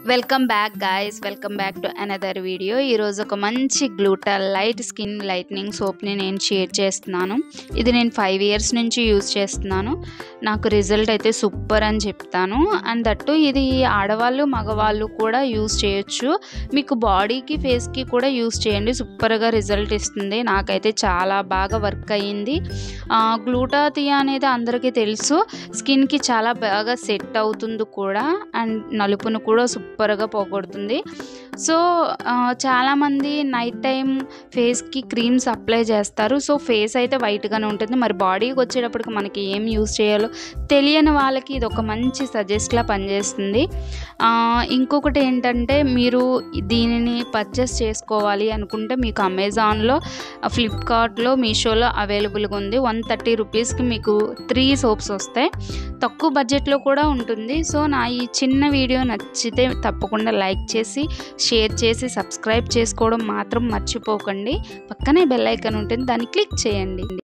welcome back guys welcome back to another video ఈరోజు ఒక మంచి గ్లూటా లైట్ స్కిన్ లైట్నింగ్ సోప్ని నేను షేర్ చేస్తున్నాను ఇది నేను ఫైవ్ ఇయర్స్ నుంచి యూజ్ చేస్తున్నాను నాకు రిజల్ట్ అయితే సూపర్ అని చెప్తాను అండ్ దట్టు ఇది ఆడవాళ్ళు మగవాళ్ళు కూడా యూజ్ చేయొచ్చు మీకు బాడీకి ఫేస్కి కూడా యూజ్ చేయండి సూపర్గా రిజల్ట్ ఇస్తుంది నాకైతే చాలా బాగా వర్క్ అయ్యింది గ్లూటాథియా అనేది అందరికీ తెలుసు స్కిన్కి చాలా బాగా సెట్ అవుతుంది కూడా అండ్ నలుపును కూడా సూపర్గా పోగొడుతుంది సో ఆ, చాలామంది నైట్ టైం ఫేస్కి క్రీమ్స్ అప్లై చేస్తారు సో ఫేస్ అయితే వైట్గానే ఉంటుంది మరి బాడీకి వచ్చేటప్పటికి మనకి ఏం యూస్ చేయాలో తెలియని వాళ్ళకి ఇది ఒక మంచి సజెస్ట్లా పనిచేస్తుంది ఆ, ఇంకొకటి ఏంటంటే మీరు దీనిని పర్చేస్ చేసుకోవాలి అనుకుంటే మీకు అమెజాన్లో ఫ్లిప్కార్ట్లో మీషోలో అవైలబుల్గా ఉంది వన్ థర్టీ రూపీస్కి మీకు త్రీ సోప్స్ వస్తాయి తక్కువ బడ్జెట్లో కూడా ఉంటుంది సో నా ఈ చిన్న వీడియో నచ్చితే తప్పకుండా లైక్ చేసి షేర్ చేసి సబ్స్క్రైబ్ చేసుకోవడం మాత్రం మర్చిపోకండి పక్కనే బెల్ ఐకాన్ ఉంటుంది దాన్ని క్లిక్ చేయండి